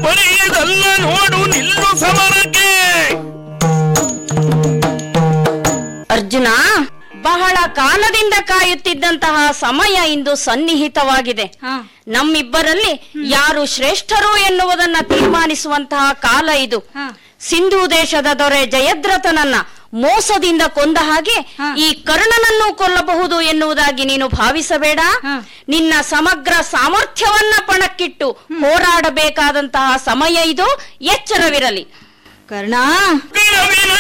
ಬರೆಯದಲ್ಲ ನೋಡು ನಿಲ್ಲು ಸಮರಕ್ಕೆ ಅರ್ಜುನ ಬಹಳ ಕಾಲದಿಂದ ಕಾಯುತ್ತಿದ್ದಂತಹ ಸಮಯ ಇಂದು ಸನ್ನಿಹಿತವಾಗಿದೆ ನಮ್ಮಿಬ್ಬರಲ್ಲಿ ಯಾರು ಶ್ರೇಷ್ಠರು ಎನ್ನುವುದನ್ನ ತೀರ್ಮಾನಿಸುವಂತಹ ಕಾಲ ಇದು ಸಿಂಧು ದೇಶದ ದೊರೆ ಜಯದ್ರಥನನ್ನ ಮೋಸದಿಂದ ಕೊಂದ ಹಾಗೆ ಈ ಕರ್ಣನನ್ನು ಕೊಲ್ಲಬಹುದು ಎನ್ನುವುದಾಗಿ ನೀನು ಭಾವಿಸಬೇಡ ನಿನ್ನ ಸಮಗ್ರ ಸಾಮರ್ಥ್ಯವನ್ನ ಪಣಕ್ಕಿಟ್ಟು ಹೋರಾಡಬೇಕಾದಂತಹ ಸಮಯ ಇದು ಎಚ್ಚರವಿರಲಿ ಕರ್ಣ ಕರವಿನ